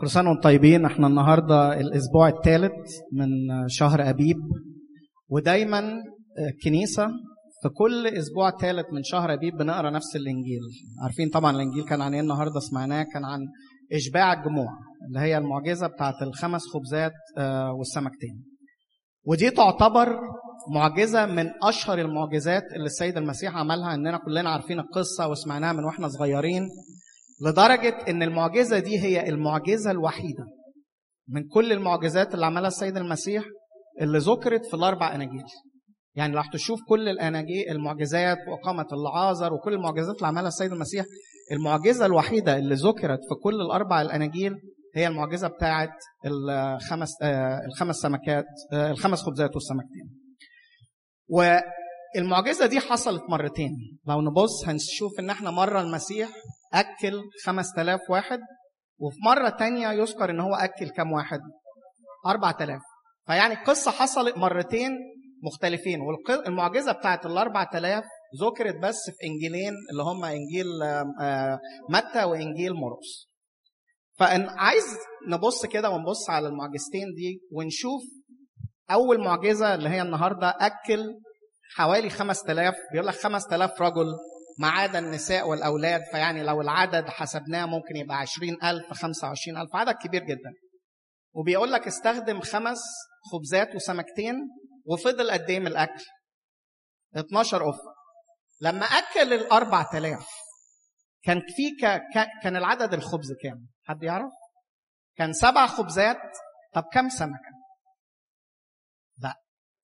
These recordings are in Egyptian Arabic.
كل سنة وانتم طيبين احنا النهاردة الأسبوع الثالث من شهر أبيب ودايما الكنيسة في كل أسبوع ثالث من شهر أبيب بنقرا نفس الإنجيل عارفين طبعا الإنجيل كان عن إيه النهاردة سمعناه كان عن إشباع الجموع اللي هي المعجزة بتاعت الخمس خبزات والسمكتين ودي تعتبر معجزة من أشهر المعجزات اللي السيد المسيح عملها إننا كلنا عارفين القصة وسمعناها من وإحنا صغيرين لدرجة إن المعجزة دي هي المعجزة الوحيدة من كل المعجزات اللي عملها السيد المسيح اللي ذكرت في الأربع أناجيل. يعني لو تشوف كل الأناجيل المعجزات وإقامة العازر وكل المعجزات اللي عملها السيد المسيح المعجزة الوحيدة اللي ذكرت في كل الأربع الأناجيل هي المعجزة بتاعت الخمس الخمس سمكات الخمس خبزات والسمكتين. والمعجزة دي حصلت مرتين لو نبص هنشوف إن إحنا مرة المسيح أكل 5000 واحد وفي مرة تانية يذكر إن هو أكل كم واحد؟ 4000 فيعني القصة حصلت مرتين مختلفين والمعجزة بتاعت ال 4000 ذكرت بس في إنجيلين اللي هم إنجيل متى وإنجيل مرقس فإن عايز نبص كده ونبص على المعجزتين دي ونشوف أول معجزة اللي هي النهاردة أكل حوالي 5000 بيقول لك 5000 رجل ما عدا النساء والأولاد فيعني لو العدد حسبناه ممكن يبقى 20000 25000 عدد كبير جدا وبيقول لك استخدم خمس خبزات وسمكتين وفضل قد ايه من الأكل 12 أفة لما أكل ال 4000 كان في ك... كان العدد الخبز كام؟ حد يعرف؟ كان سبع خبزات طب كم سمكة؟ لا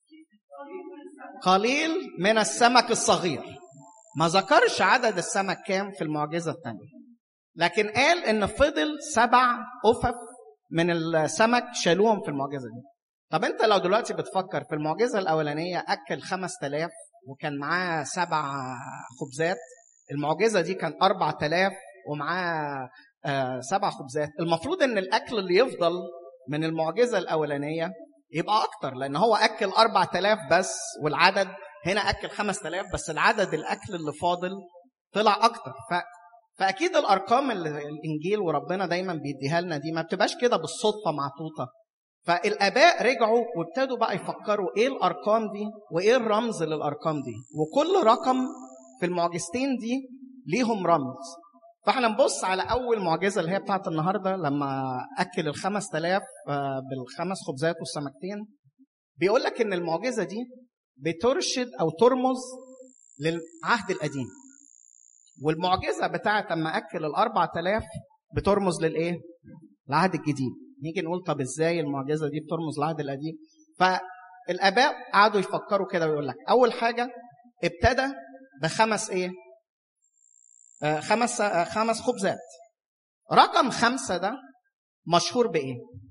قليل من السمك الصغير ما ذكرش عدد السمك كام في المعجزة الثانية لكن قال إن فضل سبع أفف من السمك شالوهم في المعجزة دي طب أنت لو دلوقتي بتفكر في المعجزة الأولانية أكل خمس تلاف وكان معاه سبع خبزات المعجزة دي كان أربع تلاف ومعاه آه سبع خبزات المفروض إن الأكل اللي يفضل من المعجزة الأولانية يبقى أكتر لأن هو أكل أربع تلاف بس والعدد هنا أكل خمس تلاف بس العدد الأكل اللي فاضل طلع أكتر ف... فأكيد الأرقام اللي الإنجيل وربنا دايما بيديها لنا دي ما بتبقاش كده بالصدفة معطوطة فالآباء رجعوا وابتدوا بقى يفكروا إيه الأرقام دي وإيه الرمز للأرقام دي وكل رقم في المعجزتين دي ليهم رمز فاحنا نبص على أول معجزة اللي هي بتاعت النهاردة لما أكل الخمس تلاف بالخمس خبزات والسمكتين بيقول لك إن المعجزة دي بترشد او ترمز للعهد القديم والمعجزه بتاعت اما اكل الاربع تلاف بترمز للايه العهد الجديد نيجي نقول طب ازاي المعجزه دي بترمز للعهد القديم فالاباء قعدوا يفكروا كده ويقول لك اول حاجه ابتدى بخمس ايه آه خمس آه خمس خبزات رقم خمسه ده مشهور بايه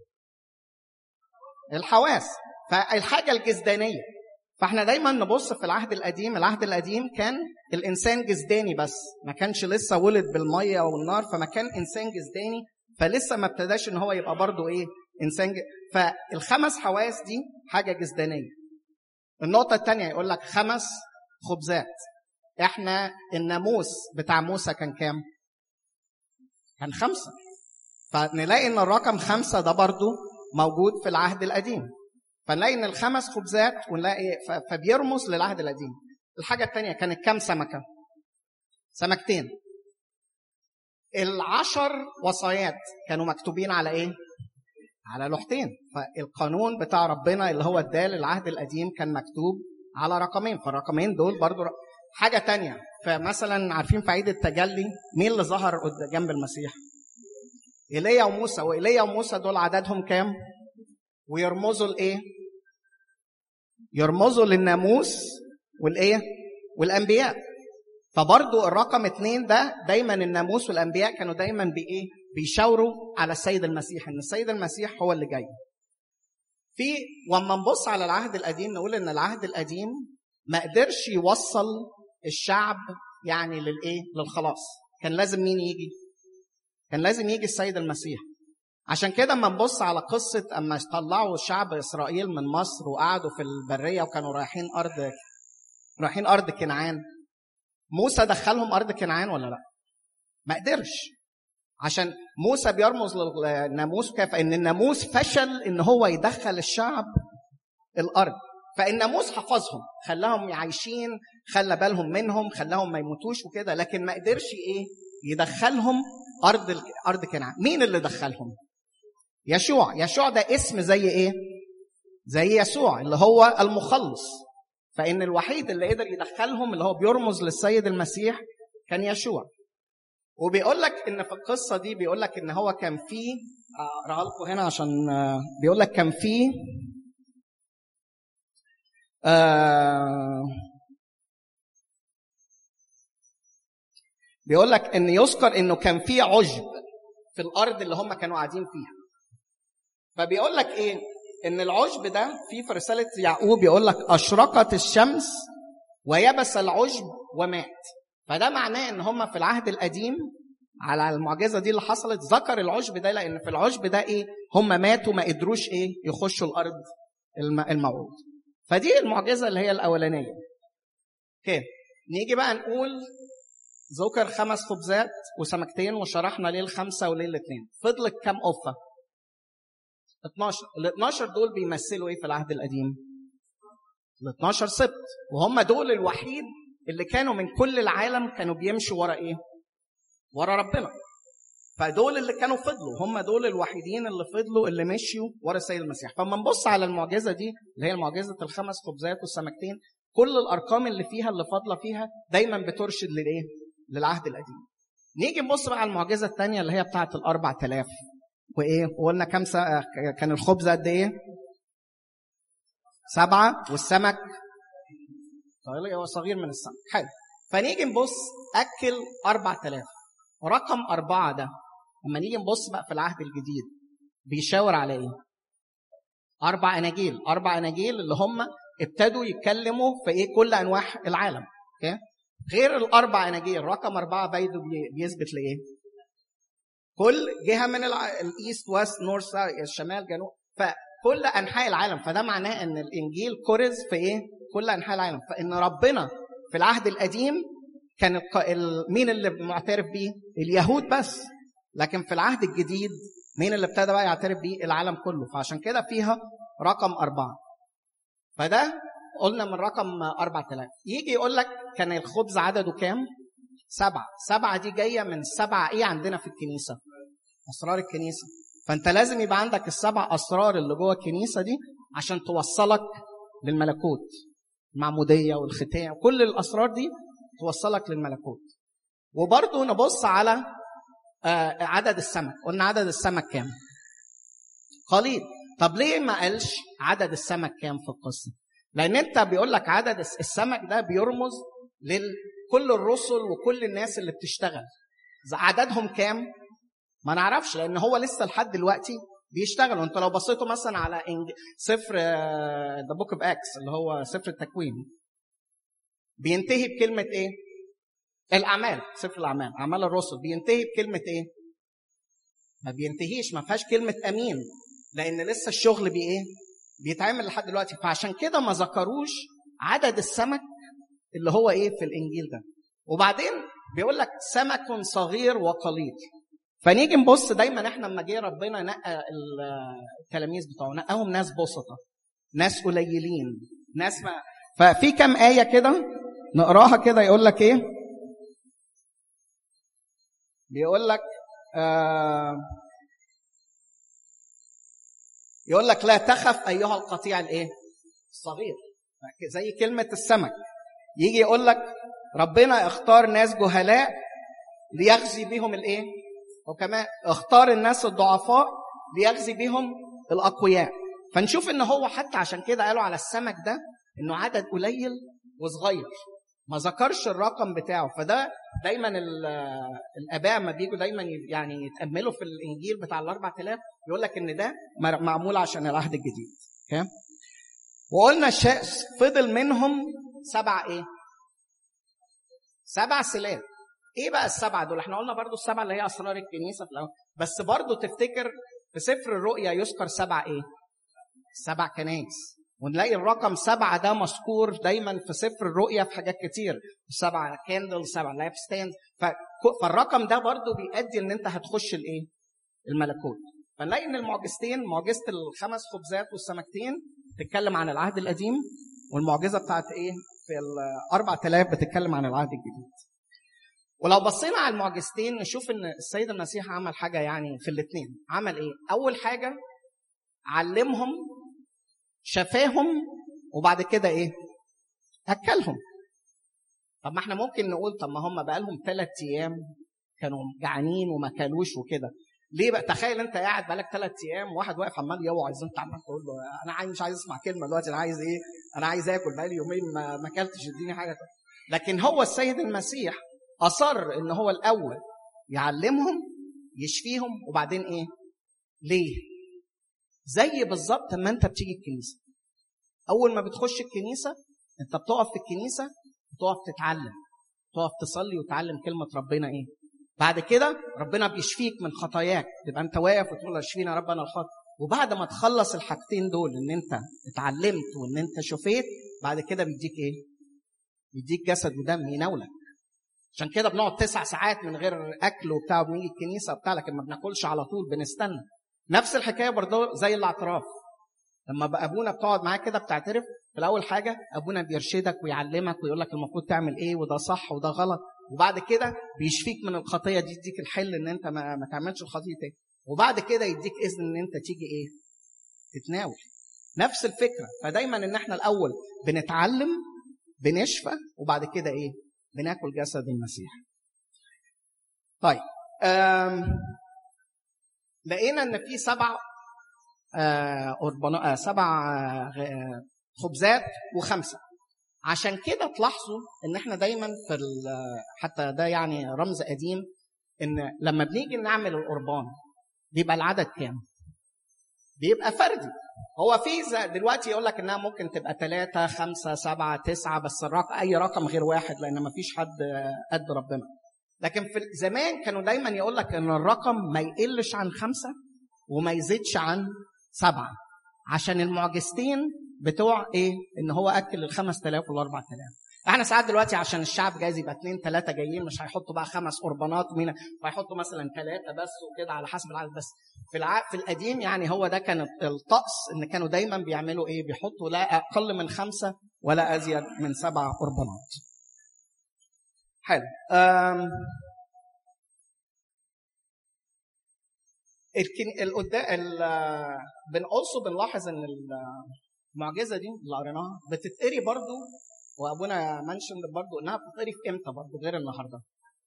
الحواس فالحاجه الجسدانيه فاحنا دايما نبص في العهد القديم العهد القديم كان الانسان جسداني بس ما كانش لسه ولد بالميه والنار فما كان انسان جسداني فلسه ما ابتداش ان هو يبقى برضه ايه انسان ج... فالخمس حواس دي حاجه جسدانيه النقطه الثانيه يقول لك خمس خبزات احنا الناموس بتاع موسى كان كام كان خمسه فنلاقي ان الرقم خمسه ده برضه موجود في العهد القديم فنلاقي ان الخمس خبزات ونلاقي فبيرمز للعهد القديم الحاجة الثانية كانت كام سمكة؟ سمكتين العشر وصايات كانوا مكتوبين على ايه؟ على لوحتين فالقانون بتاع ربنا اللي هو اداه للعهد القديم كان مكتوب على رقمين فالرقمين دول برضو ر... حاجة تانية فمثلا عارفين في عيد التجلي مين اللي ظهر جنب المسيح؟ ايليا وموسى وايليا وموسى دول عددهم كام؟ ويرمزوا لايه؟ يرمزوا للناموس والايه؟ والانبياء. فبرضه الرقم اثنين ده دايما الناموس والانبياء كانوا دايما بايه؟ بيشاوروا على السيد المسيح ان السيد المسيح هو اللي جاي. في وما نبص على العهد القديم نقول ان العهد القديم ما قدرش يوصل الشعب يعني للايه؟ للخلاص. كان لازم مين يجي؟ كان لازم يجي السيد المسيح. عشان كده اما نبص على قصة اما طلعوا شعب اسرائيل من مصر وقعدوا في البرية وكانوا رايحين ارض رايحين ارض كنعان موسى دخلهم ارض كنعان ولا لا؟ ما قدرش عشان موسى بيرمز للناموس فان الناموس فشل ان هو يدخل الشعب الارض فالناموس حفظهم خلاهم عايشين خلى بالهم منهم خلاهم ما يموتوش وكده لكن ما قدرش ايه يدخلهم ارض ارض كنعان مين اللي دخلهم يشوع يشوع ده اسم زي ايه زي يسوع اللي هو المخلص فان الوحيد اللي قدر يدخلهم اللي هو بيرمز للسيد المسيح كان يشوع وبيقول لك ان في القصه دي بيقول لك ان هو كان في اقراها لكم هنا عشان بيقول لك كان في آه بيقول لك ان يذكر انه كان في عشب في الارض اللي هم كانوا قاعدين فيها فبيقول لك ايه ان العشب ده في في رساله يعقوب يقول لك اشرقت الشمس ويبس العشب ومات فده معناه ان هم في العهد القديم على المعجزه دي اللي حصلت ذكر العشب ده لان في العشب ده ايه هم ماتوا ما قدروش ايه يخشوا الارض الموعود فدي المعجزه اللي هي الاولانيه اوكي نيجي بقى نقول ذكر خمس خبزات وسمكتين وشرحنا ليه الخمسه وليه الاثنين فضلت كام قفه 12 ال 12 دول بيمثلوا ايه في العهد القديم ال 12 سبت وهم دول الوحيد اللي كانوا من كل العالم كانوا بيمشوا ورا ايه ورا ربنا فدول اللي كانوا فضلوا هم دول الوحيدين اللي فضلوا اللي مشيوا ورا السيد المسيح فلما نبص على المعجزه دي اللي هي معجزه الخمس خبزات والسمكتين كل الارقام اللي فيها اللي فاضله فيها دايما بترشد للايه للعهد القديم نيجي نبص بقى على المعجزه الثانيه اللي هي بتاعه الاربع تلاف وايه وقلنا كام سا... كان الخبز قد ايه سبعه والسمك هو صغير من السمك حلو فنيجي نبص اكل 4000 رقم أربعة ده لما نيجي نبص بقى في العهد الجديد بيشاور على ايه؟ أربع أناجيل، أربع أناجيل اللي هم ابتدوا يتكلموا في ايه كل أنواع العالم، اوكي؟ غير الأربع أناجيل، رقم أربعة بيده بيثبت لإيه؟ كل جهة من الإيست ويست نورث الشمال جنوب، فكل أنحاء العالم، فده معناه إن الإنجيل كرز في إيه؟ كل أنحاء العالم، فإن ربنا في العهد القديم كان مين اللي معترف بيه؟ اليهود بس لكن في العهد الجديد مين اللي ابتدى بقى يعترف بيه؟ العالم كله فعشان كده فيها رقم أربعة فده قلنا من رقم 4000 يجي يقول لك كان الخبز عدده كام؟ سبعة سبعة دي جاية من سبعة إيه عندنا في الكنيسة؟ أسرار الكنيسة فأنت لازم يبقى عندك السبع أسرار اللي جوه الكنيسة دي عشان توصلك للملكوت المعمودية والختان كل الأسرار دي توصلك للملكوت وبرضه نبص على عدد السمك قلنا عدد السمك كام قليل طب ليه ما قالش عدد السمك كام في القصه لان انت بيقول لك عدد السمك ده بيرمز لكل الرسل وكل الناس اللي بتشتغل عددهم كام ما نعرفش لان هو لسه لحد دلوقتي بيشتغلوا انت لو بصيتوا مثلا على سفر ذا بوك اوف اكس اللي هو سفر التكوين بينتهي بكلمة إيه؟ الأعمال سفر الأعمال أعمال الرسل بينتهي بكلمة إيه؟ ما بينتهيش ما فيهاش كلمة أمين لأن لسه الشغل بي إيه؟ بيتعمل لحد دلوقتي فعشان كده ما ذكروش عدد السمك اللي هو إيه في الإنجيل ده وبعدين بيقول لك سمك صغير وقليل فنيجي نبص دايما احنا لما جه ربنا نقى التلاميذ بتوعه نقاهم ناس بسطة ناس قليلين ناس ما ففي كام آية كده نقراها كده يقول لك ايه بيقول لك آه يقول لك لا تخف ايها القطيع الايه الصغير زي كلمه السمك يجي يقول لك ربنا اختار ناس جهلاء ليغزي بهم الايه وكمان اختار الناس الضعفاء ليغزي بهم الاقوياء فنشوف ان هو حتى عشان كده قالوا على السمك ده انه عدد قليل وصغير ما ذكرش الرقم بتاعه فده دايما الاباء ما بيجوا دايما يعني يتاملوا في الانجيل بتاع ال 4000 يقول لك ان ده معمول عشان العهد الجديد اوكي وقلنا فضل منهم سبع ايه سبع سلال ايه بقى السبعه دول احنا قلنا برضو السبعه اللي هي اسرار الكنيسه في الاول بس برضو تفتكر في سفر الرؤيا يذكر سبع ايه سبع كنائس ونلاقي الرقم سبعة ده مذكور دايما في سفر الرؤيا في حاجات كتير سبعة كاندل سبعة لاب ستاند فالرقم ده برضو بيؤدي ان انت هتخش الايه الملكوت فنلاقي ان المعجزتين معجزه الخمس خبزات والسمكتين تتكلم عن العهد القديم والمعجزه بتاعت ايه في الاربع تلاف بتتكلم عن العهد الجديد ولو بصينا على المعجزتين نشوف ان السيد المسيح عمل حاجه يعني في الاثنين عمل ايه اول حاجه علمهم شفاهم وبعد كده ايه اكلهم طب ما احنا ممكن نقول طب ما هم بقى لهم ثلاث ايام كانوا جعانين وما كلوش وكده ليه بقى تخيل انت قاعد بقالك ثلاث ايام واحد واقف عمال يوعظ انت عمال تقول له انا عايز مش عايز اسمع كلمه دلوقتي انا عايز ايه انا عايز اكل بقالي يومين ما ما اكلتش اديني حاجه لكن هو السيد المسيح اصر ان هو الاول يعلمهم يشفيهم وبعدين ايه ليه زي بالظبط ما انت بتيجي الكنيسه اول ما بتخش الكنيسه انت بتقف في الكنيسه بتقف تتعلم تقف تصلي وتعلم كلمه ربنا ايه بعد كده ربنا بيشفيك من خطاياك تبقى انت واقف وتقول اشفينا رب انا الخطا وبعد ما تخلص الحاجتين دول ان انت اتعلمت وان انت شفيت بعد كده بيديك ايه بيديك جسد ودم يناولك عشان كده بنقعد تسع ساعات من غير اكل وبتاع وبنيجي الكنيسه وبتاع لكن ما بناكلش على طول بنستنى نفس الحكايه برضه زي الاعتراف لما بقى ابونا بتقعد معاه كده بتعترف في الاول حاجه ابونا بيرشدك ويعلمك ويقول لك المفروض تعمل ايه وده صح وده غلط وبعد كده بيشفيك من الخطيه دي يديك الحل ان انت ما, ما تعملش الخطيه تاني وبعد كده يديك اذن ان انت تيجي ايه تتناول نفس الفكره فدايما ان احنا الاول بنتعلم بنشفى وبعد كده ايه بناكل جسد المسيح طيب لقينا ان في سبع آه سبع آه خبزات وخمسه عشان كده تلاحظوا ان احنا دايما في حتى ده يعني رمز قديم ان لما بنيجي نعمل القربان بيبقى العدد كام؟ بيبقى فردي هو في دلوقتي يقول لك انها ممكن تبقى ثلاثة خمسة سبعة تسعة بس الرقم أي رقم غير واحد لأن ما فيش حد قد ربنا لكن في زمان كانوا دايما يقول لك ان الرقم ما يقلش عن خمسة وما يزيدش عن سبعة عشان المعجزتين بتوع ايه ان هو اكل ال 5000 وال 4000 احنا ساعات دلوقتي عشان الشعب جايز يبقى اثنين ثلاثه جايين مش هيحطوا بقى خمس قربانات مين فيحطوا مثلا ثلاثه بس وكده على حسب العدد بس في الع... في القديم يعني هو ده كان الطقس ان كانوا دايما بيعملوا ايه بيحطوا لا اقل من خمسه ولا ازيد من سبع قربانات حلو أم... الكن... القدام ال... بنقصه بنلاحظ ان المعجزه دي اللي قريناها بتتقري برضو وابونا منشن برضو انها بتتقري في امتى برضو غير النهارده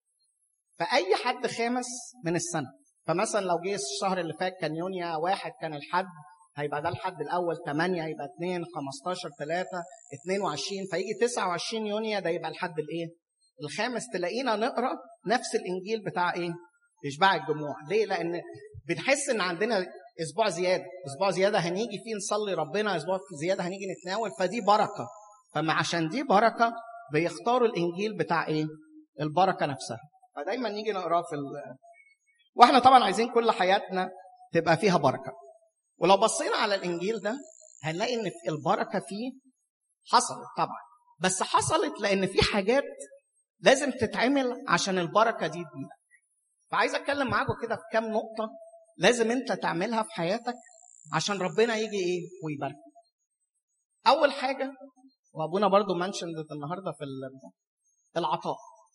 فاي حد خامس من السنه فمثلا لو جه الشهر اللي فات كان يونيو واحد كان الحد هيبقى ده الحد الاول 8 هيبقى 2 15 3 22 فيجي 29 يونيو ده يبقى الحد الايه؟ الخامس تلاقينا نقرا نفس الانجيل بتاع ايه؟ اشباع الجموع، ليه؟ لان بنحس ان عندنا اسبوع زياده، اسبوع زياده هنيجي فيه نصلي ربنا، اسبوع زياده هنيجي نتناول فدي بركه. فما عشان دي بركه بيختاروا الانجيل بتاع ايه؟ البركه نفسها. فدايما نيجي نقراه في ال... واحنا طبعا عايزين كل حياتنا تبقى فيها بركه. ولو بصينا على الانجيل ده هنلاقي ان البركه فيه حصلت طبعا بس حصلت لان في حاجات لازم تتعمل عشان البركه دي تجيلك. فعايز اتكلم معاكم كده في كام نقطه لازم انت تعملها في حياتك عشان ربنا يجي ايه ويبارك اول حاجه وابونا برضو منشن النهارده في العطاء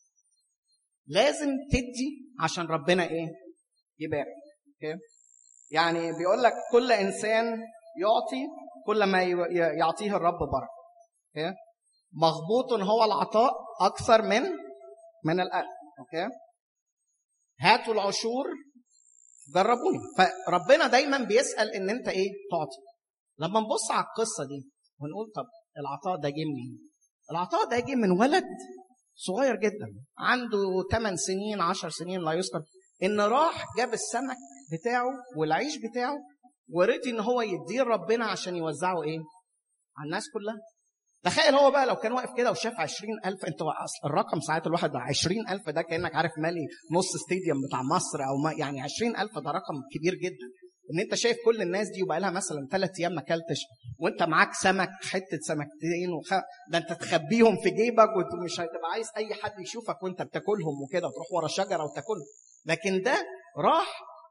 لازم تدي عشان ربنا ايه يبارك okay. يعني بيقول لك كل انسان يعطي كل ما يعطيه الرب بركه okay. مغبوط هو العطاء اكثر من من الاكل اوكي okay. هاتوا العشور جربوني فربنا دايما بيسال ان انت ايه تعطي لما نبص على القصه دي ونقول طب العطاء ده جه منين العطاء ده جه من ولد صغير جدا عنده 8 سنين 10 سنين لا يذكر ان راح جاب السمك بتاعه والعيش بتاعه ورضي ان هو يديه ربنا عشان يوزعه ايه على الناس كلها تخيل هو بقى لو كان واقف كده وشاف 20000 انت اصل الرقم ساعات الواحد 20000 ده كانك عارف مالي نص استاديوم بتاع مصر او ما يعني 20000 ده رقم كبير جدا ان انت شايف كل الناس دي وبقى لها مثلا ثلاث ايام ما اكلتش وانت معاك سمك حته سمكتين وخ... ده انت تخبيهم في جيبك ومش هتبقى عايز اي حد يشوفك وانت بتاكلهم وكده تروح ورا شجره وتاكلهم لكن ده راح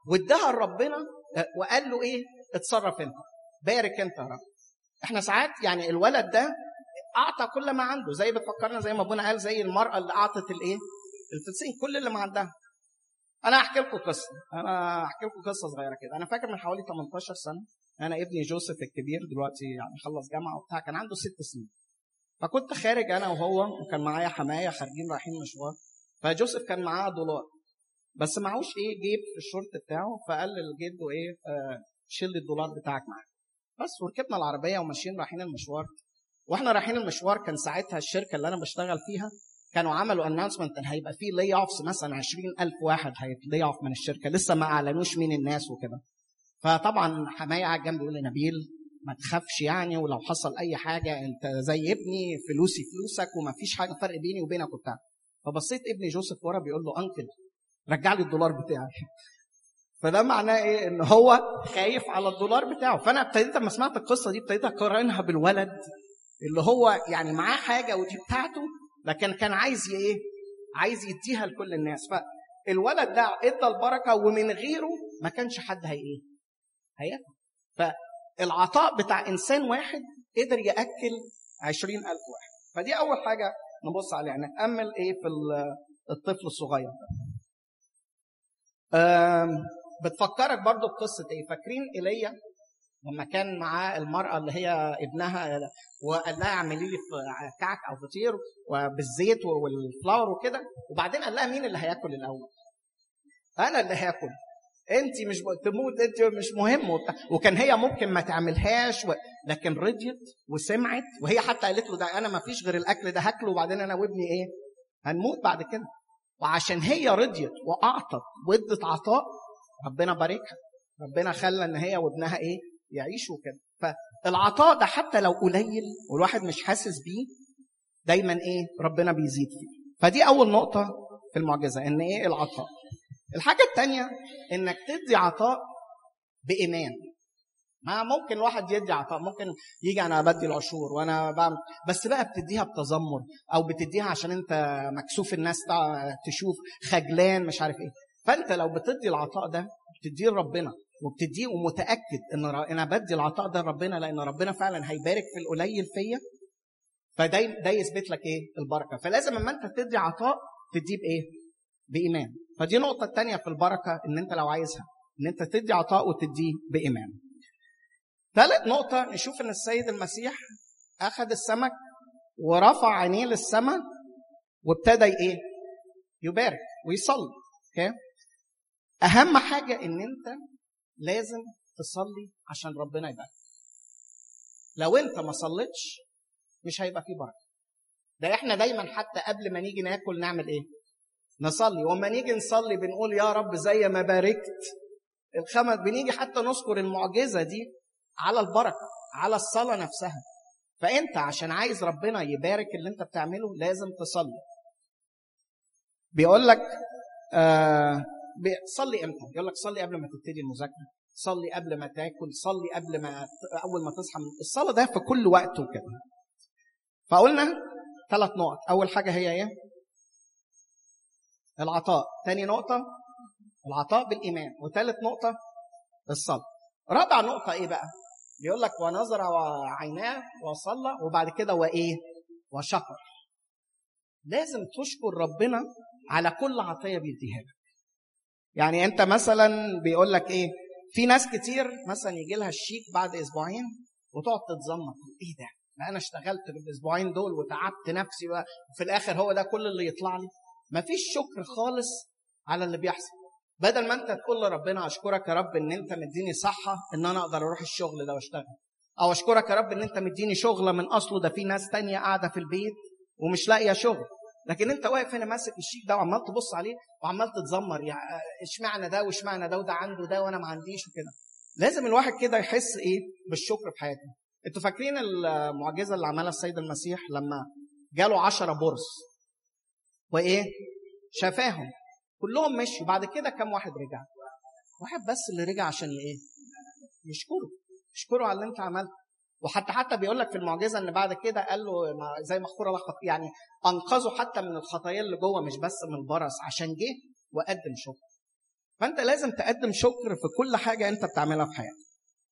واداها لربنا آه، وقال له ايه اتصرف انت بارك انت يا رب احنا ساعات يعني الولد ده اعطى كل ما عنده زي بتفكرنا زي ما ابونا قال زي المراه اللي اعطت الايه الفلسين كل اللي ما عندها انا هحكي لكم قصه انا هحكي لكم قصه صغيره كده انا فاكر من حوالي 18 سنه انا ابني جوزيف الكبير دلوقتي يعني خلص جامعه وبتاع كان عنده ست سنين فكنت خارج انا وهو وكان معايا حمايه خارجين رايحين مشوار فجوزيف كان معاه دولار بس معهوش ايه جيب في الشورت بتاعه فقال لجده ايه آه شيل لي الدولار بتاعك معاك بس وركبنا العربيه وماشيين رايحين المشوار واحنا رايحين المشوار كان ساعتها الشركه اللي انا بشتغل فيها كانوا عملوا اناونسمنت ان هيبقى في لاي اوفس مثلا 20000 واحد هيتلاي اوف من الشركه لسه ما اعلنوش مين الناس وكده فطبعا حماية قاعد جنبي يقول لي نبيل ما تخافش يعني ولو حصل اي حاجه انت زي ابني فلوسي فلوسك وما فيش حاجه فرق بيني وبينك وبتاع فبصيت ابني جوزيف ورا بيقول له انكل رجع لي الدولار بتاعي فده معناه ايه ان هو خايف على الدولار بتاعه فانا ابتديت لما سمعت القصه دي ابتديت اقارنها بالولد اللي هو يعني معاه حاجه ودي بتاعته لكن كان عايز ايه عايز يديها لكل الناس فالولد ده ادى البركه ومن غيره ما كانش حد هي ايه هياكل فالعطاء بتاع انسان واحد قدر ياكل عشرين ألف واحد فدي اول حاجه نبص عليها نتامل ايه في الطفل الصغير ده بتفكرك برضو بقصة ايه فاكرين ايليا لما كان معاه المرأة اللي هي ابنها وقال لها اعملي لي كعك أو فطير وبالزيت والفلاور وكده وبعدين قال لها مين اللي هياكل الأول؟ أنا اللي هاكل أنت مش تموت أنت مش مهم وكان هي ممكن ما تعملهاش و... لكن رضيت وسمعت وهي حتى قالت له ده أنا ما فيش غير الأكل ده هاكله وبعدين أنا وابني إيه؟ هنموت بعد كده وعشان هي رضيت وأعطت وادت عطاء ربنا باركها ربنا خلى ان هي وابنها ايه يعيشوا كده فالعطاء ده حتى لو قليل والواحد مش حاسس بيه دايما ايه ربنا بيزيد فيه فدي اول نقطه في المعجزه ان ايه العطاء الحاجه الثانيه انك تدي عطاء بايمان ما ممكن الواحد يدي عطاء ممكن يجي انا بدي العشور وانا بعمل بس بقى بتديها بتذمر او بتديها عشان انت مكسوف الناس تشوف خجلان مش عارف ايه فانت لو بتدي العطاء ده بتديه لربنا وبتديه ومتاكد ان انا بدي العطاء ده لربنا لان ربنا فعلا هيبارك في القليل فيا فده ده يثبت لك ايه البركه فلازم اما انت تدي عطاء تديه بايه بايمان فدي نقطه الثانيه في البركه ان انت لو عايزها ان انت تدي عطاء وتديه بايمان ثالث نقطه نشوف ان السيد المسيح اخذ السمك ورفع عينيه للسماء وابتدى ايه يبارك ويصلي اوكي اهم حاجه ان انت لازم تصلي عشان ربنا يبارك لو انت ما صليتش مش هيبقى فيه بركه ده احنا دايما حتى قبل ما نيجي ناكل نعمل ايه نصلي وما نيجي نصلي بنقول يا رب زي ما باركت الخمس بنيجي حتى نذكر المعجزه دي على البركه على الصلاه نفسها فانت عشان عايز ربنا يبارك اللي انت بتعمله لازم تصلي بيقول لك آه صلي امتى؟ يقول لك صلي قبل ما تبتدي المذاكره، صلي قبل ما تاكل، صلي قبل ما اول ما تصحى من الصلاه ده في كل وقت وكده. فقلنا ثلاث نقط، اول حاجه هي ايه؟ العطاء، ثاني نقطه العطاء بالايمان، وثالث نقطه الصلاه. رابع نقطه ايه بقى؟ بيقول لك ونظر عيناه وصلى وبعد كده وايه؟ وشكر. لازم تشكر ربنا على كل عطيه بيديها لك. يعني انت مثلا بيقول لك ايه في ناس كتير مثلا يجي لها الشيك بعد اسبوعين وتقعد تتذمر ايه ده ما انا اشتغلت بالاسبوعين دول وتعبت نفسي وفي الاخر هو ده كل اللي يطلع لي مفيش شكر خالص على اللي بيحصل بدل ما انت تقول لربنا اشكرك يا رب ان انت مديني صحه ان انا اقدر اروح الشغل ده واشتغل او اشكرك يا رب ان انت مديني شغله من اصله ده في ناس تانية قاعده في البيت ومش لاقيه شغل لكن انت واقف هنا ماسك الشيك ده وعمال تبص عليه وعمال تتذمر يعني اشمعنى ده واشمعنى ده وده عنده ده وانا ما عنديش وكده لازم الواحد كده يحس ايه بالشكر في حياته انتوا فاكرين المعجزه اللي عملها السيد المسيح لما جاله عشرة برص وايه شفاهم كلهم مشوا بعد كده كم واحد رجع واحد بس اللي رجع عشان ايه يشكره يشكره على اللي انت عملته وحتى حتى بيقول لك في المعجزه ان بعد كده قال له زي مخوره لخط يعني انقذه حتى من الخطايا اللي جوه مش بس من البرص عشان جه وقدم شكر فانت لازم تقدم شكر في كل حاجه انت بتعملها في حياتك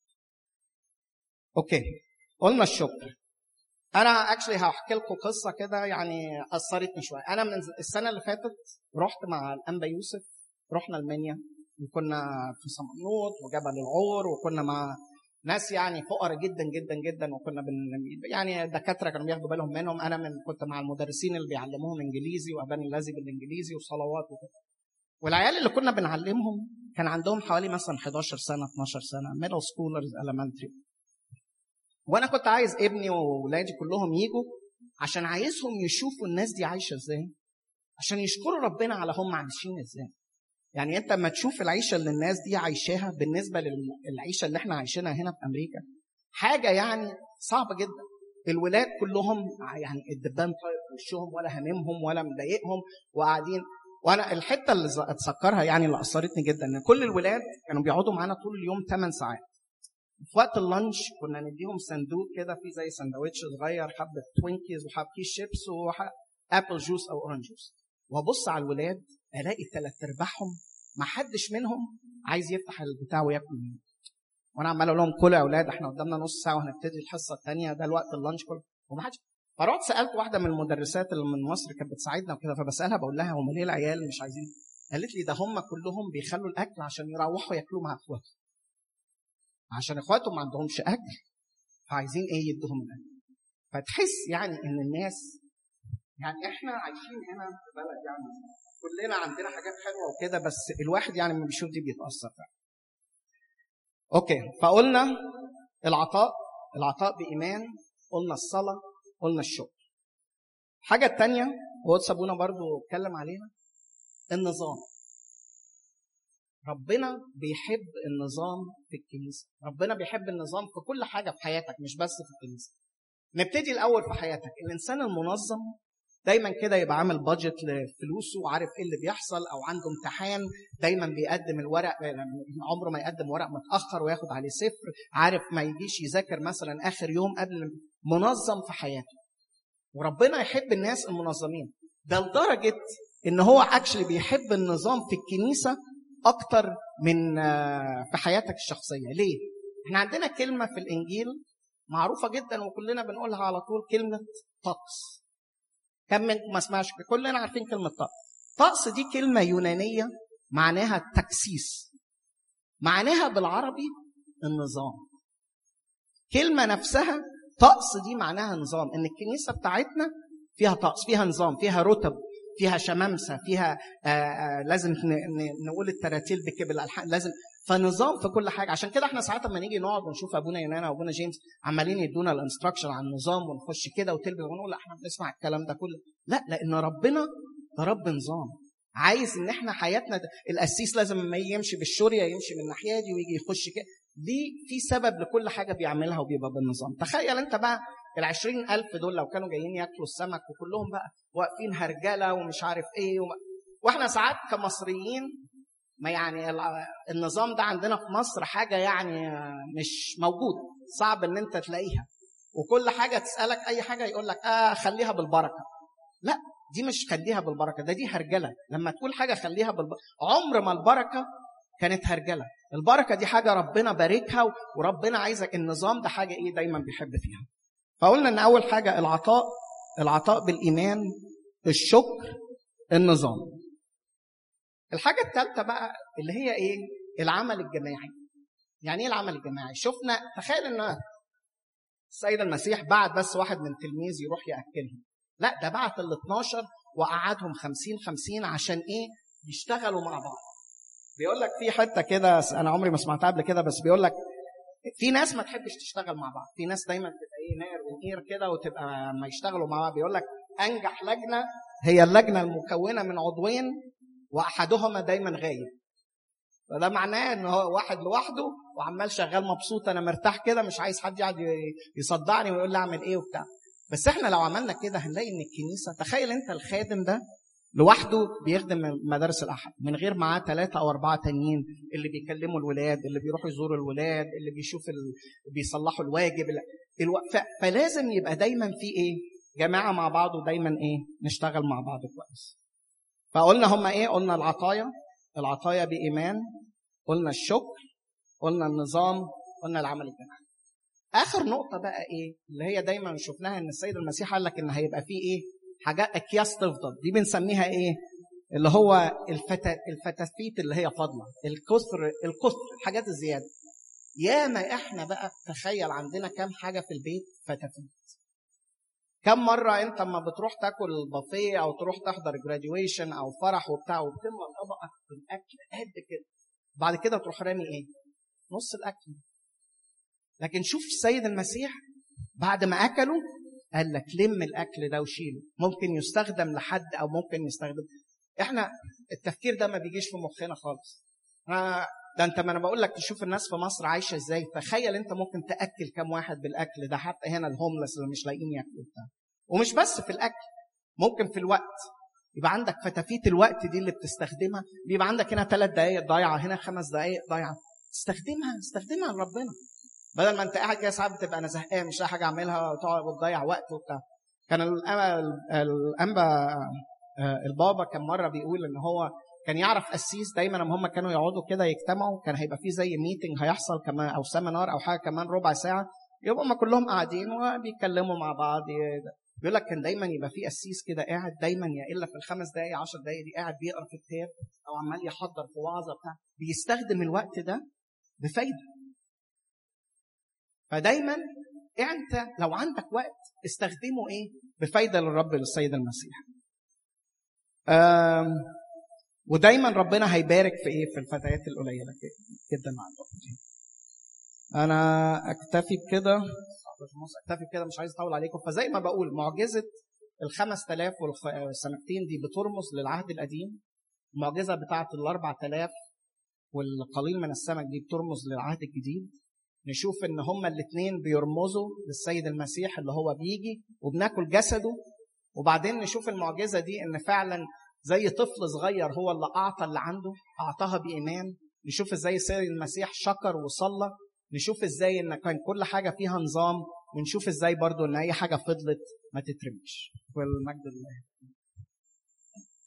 اوكي قلنا الشكر انا اكشلي هحكي لكم قصه كده يعني اثرتني شويه انا من السنه اللي فاتت رحت مع الانبا يوسف رحنا المنيا وكنا في صمنوط وجبل العور وكنا مع ناس يعني فقراء جدا جدا جدا وكنا بن يعني دكاتره كانوا بياخدوا بالهم منهم انا من كنت مع المدرسين اللي بيعلموهم انجليزي واباني الذي بالانجليزي وصلوات وكده والعيال اللي كنا بنعلمهم كان عندهم حوالي مثلا 11 سنه 12 سنه ميدل سكولرز elementary وانا كنت عايز ابني وولادي كلهم يجوا عشان عايزهم يشوفوا الناس دي عايشه ازاي عشان يشكروا ربنا على هم عايشين ازاي يعني انت لما تشوف العيشه اللي الناس دي عايشاها بالنسبه للعيشه اللي احنا عايشينها هنا في امريكا حاجه يعني صعبه جدا الولاد كلهم يعني الدبان طاير في وشهم ولا هاممهم ولا مضايقهم وقاعدين وانا الحته اللي اتذكرها يعني اللي اثرتني جدا ان كل الولاد كانوا بيقعدوا معانا طول اليوم 8 ساعات في وقت اللانش كنا نديهم صندوق كده فيه زي سندوتش صغير حبه توينكيز وحب كيس شيبس وابل جوس او اورنج جوس وابص على الولاد الاقي ثلاث ارباعهم ما حدش منهم عايز يفتح البتاع وياكل منه وانا عمال اقول لهم كلوا يا اولاد احنا قدامنا نص ساعه وهنبتدي الحصه الثانيه ده الوقت اللانش كله وما حدش فرحت سالت واحده من المدرسات اللي من مصر كانت بتساعدنا وكده فبسالها بقول لها هم ليه العيال مش عايزين قالت لي ده هم كلهم بيخلوا الاكل عشان يروحوا ياكلوا مع اخواتهم عشان اخواتهم ما عندهمش اكل فعايزين ايه يدوهم الاكل فتحس يعني ان الناس يعني احنا عايشين هنا في بلد يعني كلنا عندنا حاجات حلوه وكده بس الواحد يعني لما بيشوف دي بيتاثر فعلا. اوكي فقلنا العطاء العطاء بايمان قلنا الصلاه قلنا الشكر الحاجه الثانيه وقدس ابونا برضو اتكلم عليها النظام ربنا بيحب النظام في الكنيسه ربنا بيحب النظام في كل حاجه في حياتك مش بس في الكنيسه نبتدي الاول في حياتك الانسان المنظم دايما كده يبقى عامل بادجت لفلوسه وعارف ايه اللي بيحصل او عنده امتحان دايما بيقدم الورق عمره ما يقدم ورق متاخر وياخد عليه صفر عارف ما يجيش يذاكر مثلا اخر يوم قبل منظم في حياته وربنا يحب الناس المنظمين ده لدرجه ان هو اكشلي بيحب النظام في الكنيسه اكتر من في حياتك الشخصيه ليه احنا عندنا كلمه في الانجيل معروفه جدا وكلنا بنقولها على طول كلمه طقس كم منكم ما سمعش كلنا عارفين كلمه طقس طقس دي كلمه يونانيه معناها التكسيس معناها بالعربي النظام كلمة نفسها طقس دي معناها نظام ان الكنيسة بتاعتنا فيها طقس فيها نظام فيها رتب فيها شمامسة فيها آآ آآ لازم نقول التراتيل بكبل الألحان لازم فنظام في كل حاجة عشان كده احنا ساعات لما نيجي نقعد ونشوف أبونا يونانا وأبونا جيمس عمالين يدونا الانستراكشن عن النظام ونخش كده وتلبس ونقول لا احنا بنسمع الكلام ده كله لا لأن ربنا ده رب نظام عايز ان احنا حياتنا القسيس لازم لما يجي يمشي بالشوريه يمشي من الناحيه دي ويجي يخش كده دي في سبب لكل حاجه بيعملها وبيبقى بالنظام تخيل انت بقى ال ألف دول لو كانوا جايين ياكلوا السمك وكلهم بقى واقفين هرجله ومش عارف ايه وما... واحنا ساعات كمصريين ما يعني النظام ده عندنا في مصر حاجه يعني مش موجوده صعب ان انت تلاقيها وكل حاجه تسالك اي حاجه يقول لك اه خليها بالبركه لا دي مش خليها بالبركه ده دي هرجله لما تقول حاجه خليها بالبركه عمر ما البركه كانت هرجله البركه دي حاجه ربنا باركها وربنا عايزك النظام ده حاجه ايه دايما بيحب فيها فقلنا ان اول حاجه العطاء العطاء بالايمان الشكر النظام الحاجه الثالثه بقى اللي هي ايه العمل الجماعي يعني ايه العمل الجماعي شفنا تخيل ان السيد المسيح بعت بس واحد من تلميذ يروح ياكلهم لا ده بعت ال 12 وقعدهم 50 50 عشان ايه يشتغلوا مع بعض بيقول لك في حته كده انا عمري ما سمعتها قبل كده بس بيقول لك في ناس ما تحبش تشتغل مع بعض في ناس دايما تبقى ايه ناير ونقير كده وتبقى ما يشتغلوا مع بعض بيقول لك انجح لجنه هي اللجنه المكونه من عضوين واحدهما دايما غايب فده معناه ان هو واحد لوحده وعمال شغال مبسوط انا مرتاح كده مش عايز حد يقعد يصدعني ويقول لي اعمل ايه وبتاع بس احنا لو عملنا كده هنلاقي ان الكنيسه تخيل انت الخادم ده لوحده بيخدم مدارس الاحد من غير معاه ثلاثه او اربعه تانيين اللي بيكلموا الولاد اللي بيروحوا يزوروا الولاد اللي بيشوف ال... بيصلحوا الواجب الو... ف... فلازم يبقى دايما في ايه جماعه مع بعض ودايما ايه نشتغل مع بعض كويس فقلنا هم ايه قلنا العطايا العطايا بايمان قلنا الشكر قلنا النظام قلنا العمل الجماعي اخر نقطه بقى ايه اللي هي دايما شفناها ان السيد المسيح قال لك ان هيبقى فيه ايه حاجات اكياس تفضل دي بنسميها ايه اللي هو الفتا الفتافيت اللي هي فاضله الكثر الكثر الحاجات الزياده ياما احنا بقى تخيل عندنا كام حاجه في البيت فتافيت كم مرة أنت لما بتروح تاكل بافيه أو تروح تحضر جراديويشن أو فرح وبتاع وبتملى طبقك بالأكل قد كده بعد كده تروح رامي إيه؟ نص الأكل لكن شوف السيد المسيح بعد ما أكلوا قال لك لم الأكل ده وشيله ممكن يستخدم لحد أو ممكن يستخدم إحنا التفكير ده ما بيجيش في مخنا خالص ده انت ما انا بقول لك تشوف الناس في مصر عايشه ازاي تخيل انت ممكن تاكل كم واحد بالاكل ده حتى هنا الهوملس اللي مش لاقيين ياكلوا بتاع ومش بس في الاكل ممكن في الوقت يبقى عندك فتافيت الوقت دي اللي بتستخدمها بيبقى عندك هنا ثلاث دقائق ضايعه هنا خمس دقائق ضايعه استخدمها استخدمها لربنا بدل ما انت قاعد كده ساعات بتبقى انا زهقان مش لاقي حاجه اعملها وتقعد وتضيع وقت وبتاع كان الانبا البابا كان مره بيقول ان هو كان يعرف قسيس دايما لما هم كانوا يقعدوا كده يجتمعوا كان هيبقى في زي ميتنج هيحصل كمان او سيمينار او حاجه كمان ربع ساعه يبقوا هم كلهم قاعدين وبيتكلموا مع بعض بيقول لك كان دايما يبقى في قسيس كده قاعد دايما يا الا في الخمس دقائق 10 دقائق دي قاعد بيقرا في كتاب او عمال يحضر في وعظه بتاع بيستخدم الوقت ده بفايده فدايما انت لو عندك وقت استخدمه ايه بفايده للرب للسيد المسيح ودايما ربنا هيبارك في ايه في الفتيات القليله جدا مع الوقت انا اكتفي بكده اكتفي بكده مش عايز اطول عليكم فزي ما بقول معجزه ال 5000 والسنتين دي بترمز للعهد القديم المعجزه بتاعه ال 4000 والقليل من السمك دي بترمز للعهد الجديد نشوف ان هما الاثنين بيرمزوا للسيد المسيح اللي هو بيجي وبناكل جسده وبعدين نشوف المعجزه دي ان فعلا زي طفل صغير هو اللي اعطى اللي عنده اعطاها بايمان نشوف ازاي السيد المسيح شكر وصلى نشوف ازاي ان كان كل حاجه فيها نظام ونشوف ازاي برضو ان اي حاجه فضلت ما تترمش والمجد لله